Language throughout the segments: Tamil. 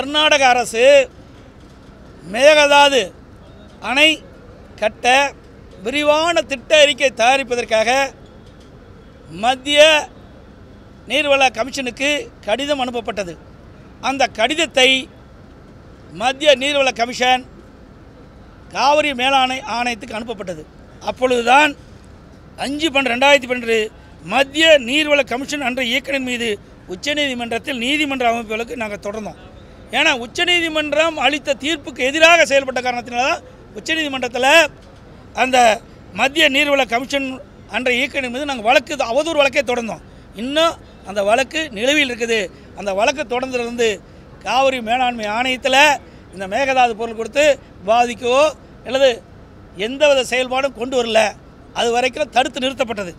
கர்நாடக அரசு மேகதாது அணை கட்ட விரிவான திட்ட அறிக்கை தயாரிப்பதற்காக மத்திய நீர்வள கமிஷனுக்கு கடிதம் அனுப்பப்பட்டது அந்த கடிதத்தை மத்திய நீர்வள கமிஷன் காவிரி மேலாணை ஆணையத்துக்கு அனுப்பப்பட்டது அப்பொழுதுதான் அஞ்சு பன்னெண்டு ரெண்டாயிரத்தி பன்னெண்டு மத்திய நீர்வள கமிஷன் என்ற இயக்குனர் மீது உச்சநீதிமன்றத்தில் நீதிமன்ற அமைப்புகளுக்கு நாங்கள் தொடர்ந்தோம் ஏன்னா உச்சநீதிமன்றம் அளித்த தீர்ப்புக்கு எதிராக செயல்பட்ட காரணத்தினால தான் உச்சநீதிமன்றத்தில் அந்த மத்திய நீர்வள கமிஷன் என்ற இயக்குனர் மீது நாங்கள் வழக்கு அவதூறு வழக்கே தொடர்ந்தோம் இன்னும் அந்த வழக்கு நிலுவையில் இருக்குது அந்த வழக்கு தொடர்ந்திருந்து காவிரி மேலாண்மை ஆணையத்தில் இந்த மேகதாது பொருள் கொடுத்து பாதிக்கவோ அல்லது எந்தவித செயல்பாடும் கொண்டு வரல அது வரைக்கும் தடுத்து நிறுத்தப்பட்டது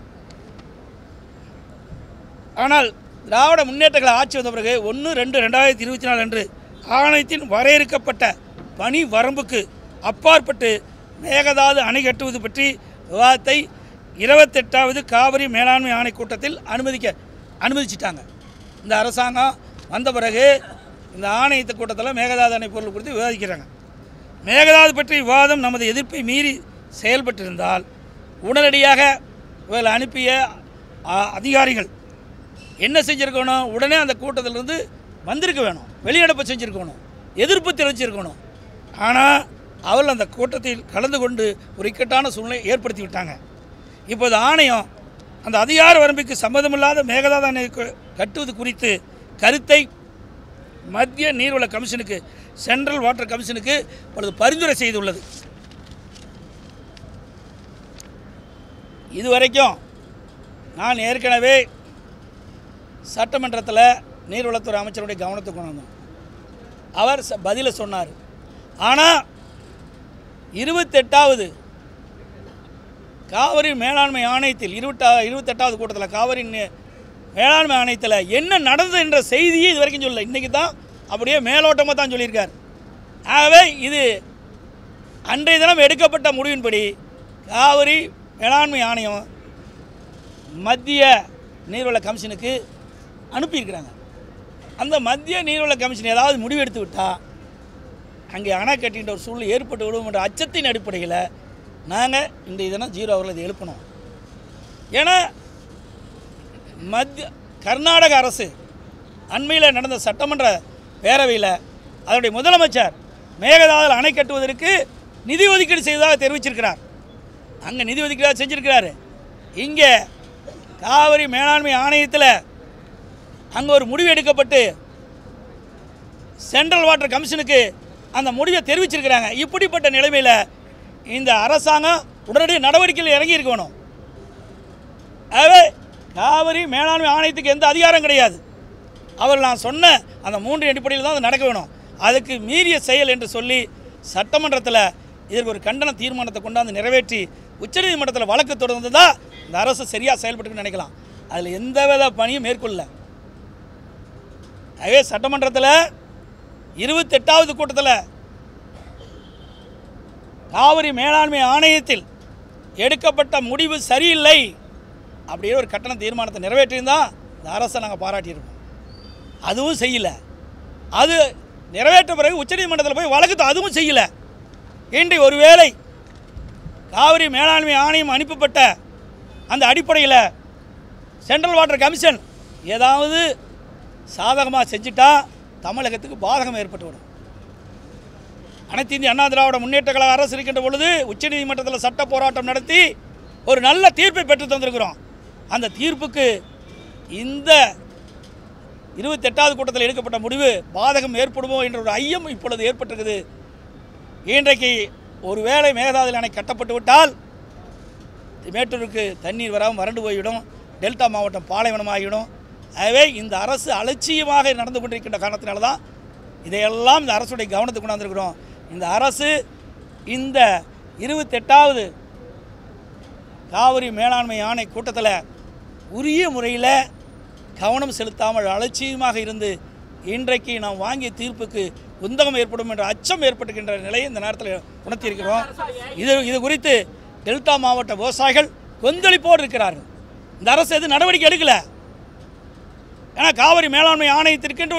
ஆனால் திராவிட முன்னேற்றங்களை ஆட்சி வந்த பிறகு ஒன்று ரெண்டு ரெண்டாயிரத்தி இருபத்தி நாலு அன்று ஆணையத்தின் வரையறுக்கப்பட்ட பணி வரம்புக்கு அப்பாற்பட்டு மேகதாது அணை கட்டுவது பற்றி விவாதத்தை இருபத்தெட்டாவது காவிரி மேலாண்மை ஆணை கூட்டத்தில் அனுமதிக்க அனுமதிச்சிட்டாங்க இந்த அரசாங்கம் வந்த பிறகு இந்த ஆணையத்த கூட்டத்தில் மேகதாது அணை பொருள் குறித்து விவாதிக்கிறாங்க மேகதாது பற்றிய விவாதம் நமது எதிர்ப்பை மீறி செயல்பட்டிருந்தால் உடனடியாக இவர்கள் அனுப்பிய அ, அதிகாரிகள் என்ன செஞ்சுருக்கணும் உடனே அந்த கூட்டத்திலிருந்து வந்திருக்க வேணும் வெளிநடப்பு செஞ்சுருக்கணும் எதிர்ப்பு தெரிவிச்சிருக்கணும் ஆனால் அவர்கள் அந்த கூட்டத்தில் கலந்து கொண்டு ஒரு இக்கட்டான சூழ்நிலை ஏற்படுத்தி விட்டாங்க இப்போது ஆணையம் அந்த அதிகார வரம்புக்கு சம்மதமில்லாத மேகதாது அணை கு- கட்டுவது குறித்து கருத்தை மத்திய நீர்வள கமிஷனுக்கு சென்ட்ரல் வாட்டர் கமிஷனுக்கு இப்பொழுது பரிந்துரை செய்துள்ளது இதுவரைக்கும் நான் ஏற்கனவே சட்டமன்றத்தில் நீர்வளத்துறை அமைச்சருடைய கவனத்துக்கு கொண்டு வந்தோம் அவர் ச- பதிலை சொன்னார் ஆனால் இருபத்தெட்டாவது காவிரி மேலாண்மை ஆணையத்தில் இருபத்தா இருபத்தெட்டாவது கூட்டத்தில் காவிரி நே- மேலாண்மை ஆணையத்தில் என்ன நடந்தது என்ற செய்தியை இது வரைக்கும் சொல்லல இன்றைக்கி தான் அப்படியே மேலோட்டமாக தான் சொல்லியிருக்கார் ஆகவே இது அன்றைய தினம் எடுக்கப்பட்ட முடிவின்படி காவிரி மேலாண்மை ஆணையம் மத்திய நீர்வள கமிஷனுக்கு அனுப்பியிருக்கிறாங்க அந்த மத்திய நீர்வள கமிஷன் ஏதாவது முடிவெடுத்து விட்டால் அங்கே அணை கட்டின்ற ஒரு சூழ்நிலை ஏற்பட்டு விடும் என்ற அச்சத்தின் அடிப்படையில் நாங்கள் இன்றைய தினம் ஜீரோ அவர்கள் இதை எழுப்பினோம் ஏன்னா மத்திய கர்நாடக அரசு அண்மையில் நடந்த சட்டமன்ற பேரவையில் அதனுடைய முதலமைச்சர் மேகதாதுல அணை கட்டுவதற்கு நிதி ஒதுக்கீடு செய்ததாக தெரிவிச்சிருக்கிறார் அங்கே நிதி ஒதுக்கீடு செஞ்சிருக்கிறாரு இங்கே காவிரி மேலாண்மை ஆணையத்தில் அங்கே ஒரு முடிவு எடுக்கப்பட்டு சென்ட்ரல் வாட்டர் கமிஷனுக்கு அந்த முடிவை தெரிவிச்சிருக்கிறாங்க இப்படிப்பட்ட நிலைமையில் இந்த அரசாங்கம் உடனடி நடவடிக்கையில் இறங்கி இருக்கணும் ஆகவே காவிரி மேலாண்மை ஆணையத்துக்கு எந்த அதிகாரம் கிடையாது அவர் நான் சொன்ன அந்த மூன்று அடிப்படையில் தான் அது நடக்க வேணும் அதுக்கு மீறிய செயல் என்று சொல்லி சட்டமன்றத்தில் இதற்கு ஒரு கண்டன தீர்மானத்தை கொண்டாந்து நிறைவேற்றி உச்சநீதிமன்றத்தில் வழக்கு தொடர்ந்து தான் இந்த அரசு சரியாக செயல்பட்டுன்னு நினைக்கலாம் அதில் எந்தவித பணியும் மேற்கொள்ளல ஆகவே சட்டமன்றத்தில் இருபத்தெட்டாவது கூட்டத்தில் காவிரி மேலாண்மை ஆணையத்தில் எடுக்கப்பட்ட முடிவு சரியில்லை அப்படியே ஒரு கட்டண தீர்மானத்தை நிறைவேற்றியிருந்தா இந்த அரசை நாங்கள் பாராட்டியிருக்கோம் அதுவும் செய்யலை அது நிறைவேற்ற பிறகு உச்சநீதிமன்றத்தில் போய் வழக்கு அதுவும் செய்யலை இன்றி ஒருவேளை காவிரி மேலாண்மை ஆணையம் அனுப்பப்பட்ட அந்த அடிப்படையில் சென்ட்ரல் வாட்டர் கமிஷன் ஏதாவது சாதகமாக செஞ்சுட்டா தமிழகத்துக்கு பாதகம் ஏற்பட்டுவிடும் அனைத்து இந்திய அண்ணா திராவிட முன்னேற்ற கழக அரசு இருக்கின்ற பொழுது உச்சநீதிமன்றத்தில் சட்ட போராட்டம் நடத்தி ஒரு நல்ல தீர்ப்பை பெற்று தந்திருக்கிறோம் அந்த தீர்ப்புக்கு இந்த இருபத்தெட்டாவது கூட்டத்தில் எடுக்கப்பட்ட முடிவு பாதகம் ஏற்படுமோ என்ற ஒரு ஐயம் இப்பொழுது ஏற்பட்டிருக்குது இன்றைக்கு ஒருவேளை மேகதாதுல அணை கட்டப்பட்டு விட்டால் மேட்டூருக்கு தண்ணீர் வராமல் வறண்டு போய்விடும் டெல்டா மாவட்டம் பாலைவனமாகிவிடும் ஆகவே இந்த அரசு அலட்சியமாக நடந்து கொண்டிருக்கின்ற காரணத்தினால தான் இதையெல்லாம் இந்த அரசுடைய கவனத்துக்கு கொண்டாந்துருக்கிறோம் இந்த அரசு இந்த இருபத்தெட்டாவது காவிரி மேலாண்மை ஆணை கூட்டத்தில் உரிய முறையில் கவனம் செலுத்தாமல் அலட்சியமாக இருந்து இன்றைக்கு நாம் வாங்கிய தீர்ப்புக்கு குந்தகம் ஏற்படும் என்ற அச்சம் ஏற்பட்டுகின்ற நிலையை இந்த நேரத்தில் உணர்த்தியிருக்கிறோம் இது இது குறித்து டெல்டா மாவட்ட விவசாயிகள் கொந்தளிப்போடு இருக்கிறார்கள் இந்த அரசு எதுவும் நடவடிக்கை எடுக்கலை ஏன்னா காவிரி மேலாண்மை ஆணையத்திற்கென்று ஒரு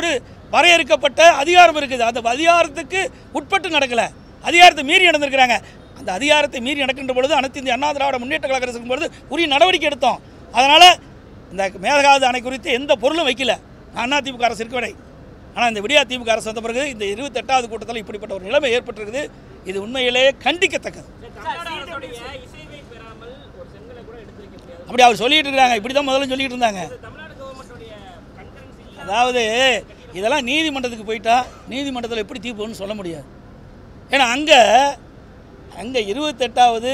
வரையறுக்கப்பட்ட அதிகாரம் இருக்குது அந்த அதிகாரத்துக்கு உட்பட்டு நடக்கலை அதிகாரத்தை மீறி நடந்திருக்கிறாங்க அந்த அதிகாரத்தை மீறி நடக்கின்ற பொழுது அனைத்து இந்திய அண்ணா திராவிட முன்னேற்ற கழக அரசு பொழுது உரிய நடவடிக்கை எடுத்தோம் அதனால் இந்த மேகதாது அணை குறித்து எந்த பொருளும் வைக்கல அண்ணா திமுக அரசு இருக்கவில்லை ஆனால் இந்த விடியா திமுக அரசு வந்த பிறகு இந்த இருபத்தெட்டாவது கூட்டத்தில் இப்படிப்பட்ட ஒரு நிலைமை ஏற்பட்டிருக்குது இது உண்மையிலேயே கண்டிக்கத்தக்கது தமிழ்நாடு அரசுடைய இசைவை பெறாமல் ஒரு செங்கலை கூட எடுத்து வைக்க முடியாது அப்படி அவர் சொல்லிட்டு இருக்காங்க இப்படி தான் முதல்ல சொல்லிட்டு இருந்தாங்க தமிழ்நாடு கவர்மெண்ட்டுடைய கன்கரன்சி இல்ல அதாவது இதெல்லாம் நீதிமன்றத்துக்கு போயிட்டா நீதிமன்றத்தில் எப்படி தீர்ப்புன்னு சொல்ல முடியாது ஏன்னா அங்கே அங்கே இருபத்தெட்டாவது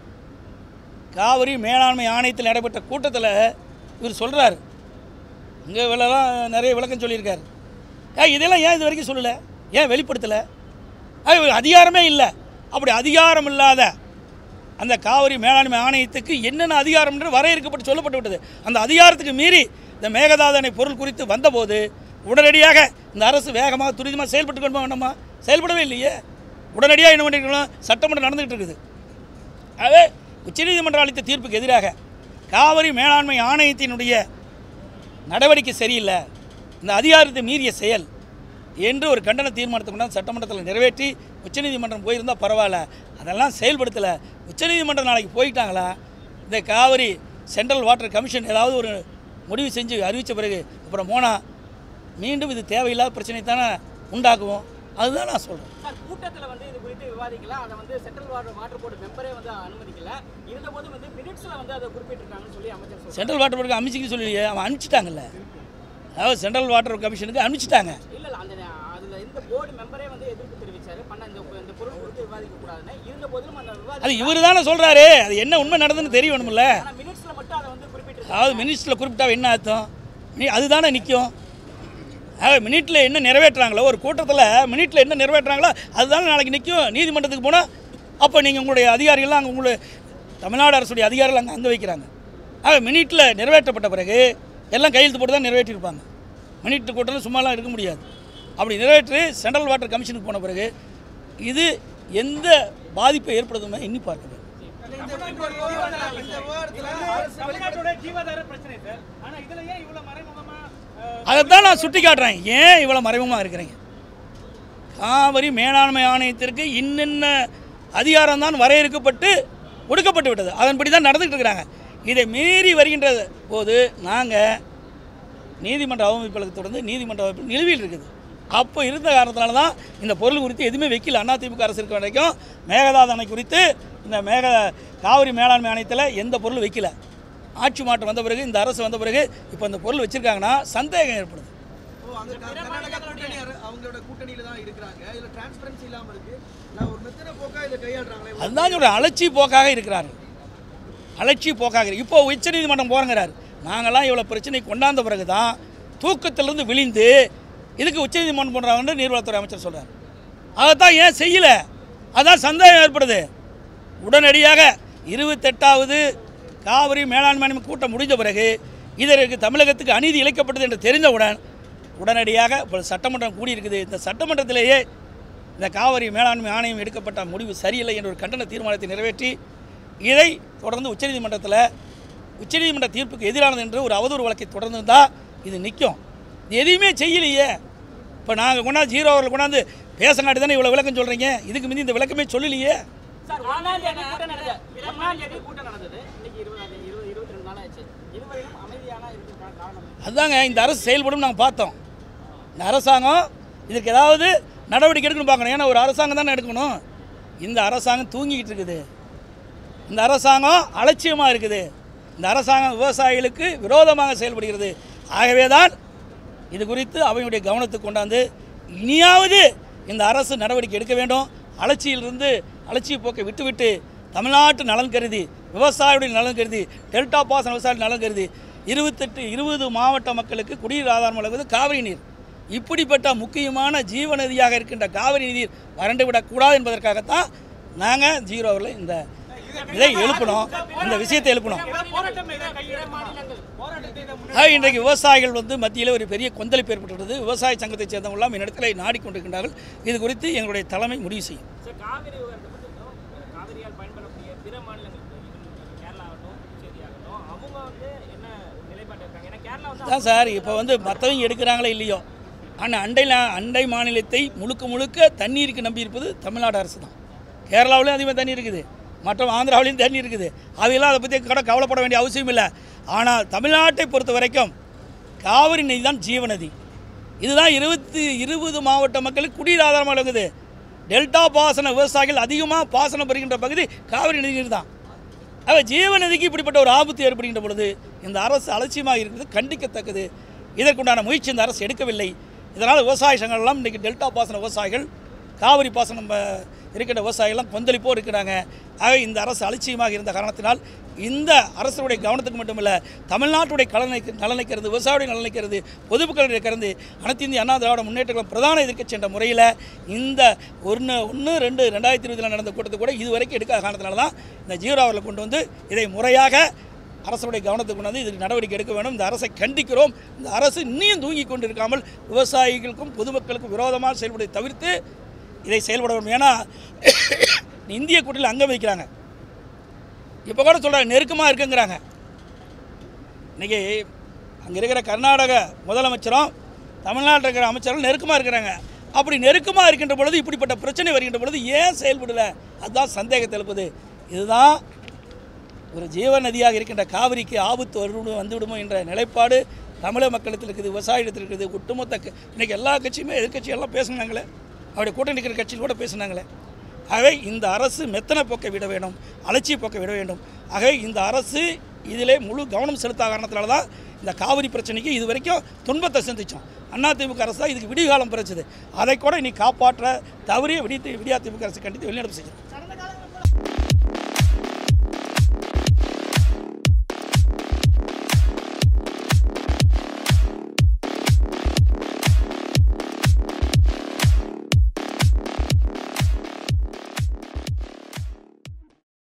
காவிரி மேலாண்மை ஆணையத்தில் நடைபெற்ற கூட்டத்தில் இவர் சொல்கிறாரு இங்கே இவ்வளோலாம் நிறைய விளக்கம் சொல்லியிருக்காரு ஏன் இதெல்லாம் ஏன் இது வரைக்கும் சொல்லலை ஏன் வெளிப்படுத்தலை அது அதிகாரமே இல்லை அப்படி அதிகாரம் இல்லாத அந்த காவிரி மேலாண்மை ஆணையத்துக்கு என்னென்ன அதிகாரம் என்று வரையறுக்கப்பட்டு சொல்லப்பட்டு விட்டது அந்த அதிகாரத்துக்கு மீறி இந்த மேகதாதனை பொருள் குறித்து வந்தபோது உடனடியாக இந்த அரசு வேகமாக துரிதமாக செயல்பட்டு கொண்டு வேண்டாமா செயல்படவே இல்லையே உடனடியாக என்ன பண்ணிருக்கணும் சட்டமன்றம் நடந்துகிட்டு இருக்குது ஆகவே உச்சநீதிமன்றம் அளித்த தீர்ப்புக்கு எதிராக காவிரி மேலாண்மை ஆணையத்தினுடைய நடவடிக்கை சரியில்லை இந்த அதிகாரத்தை மீறிய செயல் என்று ஒரு கண்டன தீர்மானத்தை கொண்டாந்து சட்டமன்றத்தில் நிறைவேற்றி உச்சநீதிமன்றம் போயிருந்தால் பரவாயில்ல அதெல்லாம் செயல்படுத்தலை உச்சநீதிமன்றம் நாளைக்கு போயிட்டாங்களா இந்த காவிரி சென்ட்ரல் வாட்டர் கமிஷன் ஏதாவது ஒரு முடிவு செஞ்சு அறிவித்த பிறகு அப்புறம் போனா மீண்டும் இது தேவையில்லாத பிரச்சனை தானே உண்டாக்குவோம் அதுதான் நான் சொல்கிறேன் சார் கூட்டத்தில் வந்து இது குறித்து விவாதிக்கல அதை வந்து சென்ட்ரல் வாட்டர் வாட்டர் போர்டு மெம்பரே வந்து அனுமதிக்கல இருந்தபோது வந்து மினிட்ஸில் வந்து அதை குறிப்பிட்டிருக்காங்கன்னு சொல்லி அமைச்சர் சொல்றாரு சென்ட்ரல் வாட்டர் போர்டுக்கு அமைச்சிக்க சொல்லியே அவன் அனுப்பிச்சிட்டாங்கல்ல அதாவது சென்ட்ரல் வாட்டர் கமிஷனுக்கு அனுப்பிச்சிட்டாங்க இல்ல இல்ல அந்த அதுல இந்த போர்டு மெம்பரே வந்து எதிர்ப்பு தெரிவிச்சாரு பண்ண இந்த இந்த பொருள் குறித்து விவாதிக்க கூடாதுன்னு இருந்த போதிலும் அந்த அது விவாதம் இவர் தானே சொல்கிறாரு அது என்ன உண்மை நடந்துன்னு தெரியணும்ல ஆனா மினிட்ஸ்ல மட்டும் அதை வந்து குறிப்பிட்டு அதாவது மினிட்ஸில் குறிப்பிட்டா என்ன அர்த்தம் நீ அதுதானே நிற்கும் அதாவது மினிட்டில் என்ன நிறைவேற்றுறாங்களோ ஒரு கூட்டத்தில் மினிட்டில் என்ன நிறைவேற்றுறாங்களோ அதுதானே நாளைக்கு நிற்கும் நீதிமன்றத்துக்கு போனால் அப்போ நீங்கள் உங்களுடைய அதிகாரிகள்லாம் அங்கே உங்களுடைய தமிழ்நாடு அரசுடைய அதிகாரிகள் அங்கே அங்கே வைக்கிறாங்க ஆக மினிட்டில் நிறைவேற்றப்பட்ட பிறகு எல்லாம் கையெழுத்து போட்டு தான் நிறைவேற்றிருப்பாங்க மினிட் கூட்டம் சும்மாலாம் இருக்க முடியாது அப்படி நிறைவேற்றி சென்ட்ரல் வாட்டர் கமிஷனுக்கு போன பிறகு இது எந்த பாதிப்பை ஏற்படுத்துமே எண்ணி பார்க்க வேண்டும் தமிழ்நாட்டோட ஜீவாதார பிரச்சனை சார் ஆனா இதுல ஏன் இவ்வளவு மறைமுகமா அதைத்தான் நான் சுட்டி காட்டுறேன் ஏன் இவ்வளோ மறைமுகமாக இருக்கிறீங்க காவிரி மேலாண்மை ஆணையத்திற்கு இன்னென்ன அதிகாரம் தான் வரையறுக்கப்பட்டு ஒடுக்கப்பட்டு விட்டது அதன்படி தான் நடந்துகிட்டு இருக்கிறாங்க இதை மீறி வருகின்ற போது நாங்கள் நீதிமன்ற அவமதிப்புகளுக்கு தொடர்ந்து நீதிமன்ற அவமதிப்பு நிலுவையில் இருக்குது அப்போ இருந்த காரணத்தினால தான் இந்த பொருள் குறித்து எதுவுமே வைக்கல அதிமுக அரசு இருக்க வரைக்கும் மேகதாது அணை குறித்து இந்த மேக காவிரி மேலாண்மை ஆணையத்தில் எந்த பொருள் வைக்கல ஆட்சி மாற்றம் வந்த பிறகு இந்த அரசு வந்த பிறகு இப்போ இந்த பொருள் வச்சுருக்காங்கன்னா சந்தேகம் ஏற்படுது ஓ, அங்க க- கர்நாடகா கூட்டணி அர- அவங்களோட கூட்டணியில தான் இருக்கிறாங்க இதுல டிரான்ஸ்பரன்சி இல்லாம இருக்கு நான் ஒரு மெத்தன போக்கா இதை கையாளுறாங்களே அதுதான் சொல்கிறேன் அலட்சி போக்காக இருக்கிறார்கள் அலட்சி போக்காக இருக்கு. இப்போ உச்சநீதிமன்றம் போகிறங்கிறார் நாங்களாம் இவ்வளோ பிரச்சனை கொண்டாந்த பிறகு தான் தூக்கத்திலிருந்து விழிந்து இதுக்கு உச்சநீதிமன்றம் போடுறாங்கன்னு நீர்வளத்துறை அமைச்சர் சொல்கிறார் அதைத்தான் ஏன் செய்யலை அதான் சந்தேகம் ஏற்படுது உடனடியாக இருபத்தெட்டாவது காவிரி மேலாண்மை ஆணையம் கூட்டம் முடிந்த பிறகு இதற்கு தமிழகத்துக்கு அநீதி இழைக்கப்பட்டது என்று தெரிந்தவுடன் உடனடியாக இப்போ சட்டமன்றம் கூடியிருக்குது இந்த சட்டமன்றத்திலேயே இந்த காவிரி மேலாண்மை ஆணையம் எடுக்கப்பட்ட முடிவு சரியில்லை என்ற ஒரு கண்டன தீர்மானத்தை நிறைவேற்றி இதை தொடர்ந்து உச்சநீதிமன்றத்தில் உச்சநீதிமன்ற தீர்ப்புக்கு எதிரானது என்று ஒரு அவதூறு வழக்கை தொடர்ந்து இருந்தால் இது நிற்கும் இது எதையுமே செய்யலையே இப்போ நாங்கள் கொண்டாந்து ஜீரோ அவர்கள் கொண்டாந்து பேசங்காட்டி தானே இவ்வளோ விளக்கம் சொல்கிறீங்க இதுக்கு முந்தி இந்த விளக்கமே சொல்லலையே சார் ஒன்னாம் தேதி கூட்டம் நடந்தது ஒன்னாம் தேதி கூட்டம் நடந்தது இன்னைக்கு இருபதாம் தேதி இருபது இருபத்தி ரெண்டு நாள் ஆச்சு இதுவரையும் அமைதியான இருக்கிற காரணம் அதுதாங்க இந்த அரசு செயல்படும் நாங்கள் பார்த்தோம் இந்த அரசாங்கம் இதுக்கு ஏதாவது நடவடிக்கை எடுக்கணும் பார்க்கணும் ஏன்னா ஒரு அரசாங்கம் தானே எடுக்கணும் இந்த அரசாங்கம் தூங்கிக்கிட்டு இருக்குது இந்த அரசாங்கம் அலட்சியமாக இருக்குது இந்த அரசாங்கம் விவசாயிகளுக்கு விரோதமாக செயல்படுகிறது ஆகவே தான் இது குறித்து அவையுடைய கவனத்துக்கு கொண்டாந்து இனியாவது இந்த அரசு நடவடிக்கை எடுக்க வேண்டும் அலட்சியிலிருந்து அலட்சிய போக்கை விட்டுவிட்டு தமிழ்நாட்டு நலன் கருதி விவசாயியுடைய நலன் கருதி டெல்டா பாசன விவசாய நலன் கருதி இருபத்தெட்டு இருபது மாவட்ட மக்களுக்கு குடிநீர் ஆதாரம் வழங்குவது காவிரி நீர் இப்படிப்பட்ட முக்கியமான ஜீவநதியாக இருக்கின்ற காவிரி நீர் வறண்டு விடக்கூடாது என்பதற்காகத்தான் நாங்கள் ஜீரோவில் இந்த இதை எழுப்பணும் இந்த விஷயத்தை எழுப்பணும் போராட்டம் மாநிலங்கள் போராட்டத்தை இதை முன்னெடுத்து ஆக இன்றைக்கு விவசாயிகள் வந்து மத்தியில் ஒரு பெரிய கொந்தளிப்பு ஏற்பட்டுள்ளது விவசாய சங்கத்தைச் சேர்ந்தவங்களாம் என்னிடத்தில் நாடிக்கொண்டிருக்கின்றார்கள் இது குறித்து எங்களுடைய தலைமை முடிவு செய்யும் சார் காவிரி விவகாரத்தை பற்றியும் காவிரியால் பயன்படக்கூடிய பிற மாநிலங்கள் இப்போ கேரளா ஆகட்டும் புதுச்சேரி ஆகட்டும் அவங்க வந்து என்ன நிலைப்பாடு இருக்காங்க ஏன்னா கேரளா வந்து அதான் சார் இப்போ வந்து மற்றவங்க எடுக்கிறாங்களோ இல்லையோ ஆனால் அண்டை அண்டை மாநிலத்தை முழுக்க முழுக்க தண்ணீருக்கு நம்பியிருப்பது தமிழ்நாடு அரசு தான் கேரளாவிலையும் அதிகமாக தண்ணி இருக்குது மற்ற ஆந்திராவிலையும் தண்ணி இருக்குது அதையெல்லாம் அதை பற்றி கூட கவலைப்பட வேண்டிய அவசியம் இல்லை ஆனால் தமிழ்நாட்டை பொறுத்த வரைக்கும் காவிரி நதி தான் ஜீவநதி இதுதான் இருபத்தி இருபது மாவட்ட மக்களுக்கு குடிநீர் ஆதாரமாக இருக்குது டெல்டா பாசன விவசாயிகள் அதிகமாக பாசனம் பெறுகின்ற பகுதி காவிரி நதிநீர் தான் ஆக ஜீவநதிக்கு இப்படிப்பட்ட ஒரு ஆபத்து ஏற்படுகின்ற பொழுது இந்த அரசு அலட்சியமாக இருக்கிறது கண்டிக்கத்தக்கது இதற்குண்டான முயற்சி இந்த அரசு எடுக்கவில்லை இதனால் விவசாய சங்கங்கள் எல்லாம் இன்றைக்கி டெல்டா பாசன விவசாயிகள் காவிரி பாசனம் அஹ், இருக்கின்ற விவசாயிகள்லாம் கொந்தளிப்போ இருக்கிறாங்க ஆக இந்த அரசு அலட்சியமாக இருந்த காரணத்தினால் இந்த அரசுடைய கவனத்துக்கு மட்டுமல்ல தமிழ்நாட்டுடைய கலனை நலனை கருது விவசாயியுடைய நலனை கருது பொதுமக்களுடைய கருது அனைத்து இந்திய அண்ணா திராவிட முன்னேற்ற கழகம் பிரதான எதிர்க்கட்சி என்ற முறையில் இந்த ஒன்று ஒன்று ரெண்டு ரெண்டாயிரத்தி இருபதில் நடந்த கூட்டத்தை கூட இதுவரைக்கும் எடுக்காத காரணத்தினால தான் இந்த ஜீரோவில் கொண்டு வந்து இதை முறையாக அரசுடைய கவனத்துக்கு கொண்டு வந்து இதுக்கு நடவடிக்கை எடுக்க வேண்டும் இந்த அரசை கண்டிக்கிறோம் இந்த அரசு இன்னும் தூங்கி கொண்டு இருக்காமல் விவசாயிகளுக்கும் பொதுமக்களுக்கும் விரோதமாக செயல்படுவதை தவிர்த்து இதை செயல்பட வேண்டும் ஏன்னா இந்திய கூட்டத்தில் அங்கம் வைக்கிறாங்க இப்போ கூட சொல்கிறாங்க நெருக்கமாக இருக்குங்கிறாங்க இன்றைக்கி அங்கே இருக்கிற கர்நாடக முதலமைச்சரும் தமிழ்நாட்டில் இருக்கிற அமைச்சரும் நெருக்கமாக இருக்கிறாங்க அப்படி நெருக்கமாக இருக்கின்ற பொழுது இப்படிப்பட்ட பிரச்சனை வருகின்ற பொழுது ஏன் செயல்படலை அதுதான் சந்தேகத்தை எழுப்புது இதுதான் ஒரு ஜீவ நதியாக இருக்கின்ற காவிரிக்கு ஆபத்து வருடும் வந்துவிடுமோ என்ற நிலைப்பாடு தமிழக மக்களிடத்தில் இருக்குது விவசாயிடத்தில் இருக்குது ஒட்டுமொத்த க- இன்னைக்கு எல்லா கட்சியுமே எதிர்க்கட்சி எல்லாம் பேசுனாங்களே அவருடைய கூட்டணி இருக்கிற கட்சியில் கூட பேசுனாங்களே ஆகவே இந்த அரசு மெத்தனை போக்கை விட வேண்டும் அலட்சிய போக்கை விட வேண்டும் ஆகவே இந்த அரசு இதிலே முழு கவனம் செலுத்தாத காரணத்தினால தான் இந்த காவிரி பிரச்சனைக்கு இது வரைக்கும் துன்பத்தை சந்தித்தோம் அதிமுக அரசு தான் இதுக்கு விடிகாலம் பிறச்சது அதை கூட இனி காப்பாற்ற தவறிய விடி விடியா திமுக அரசு கண்டித்து வெளிநடப்பு செய்யும்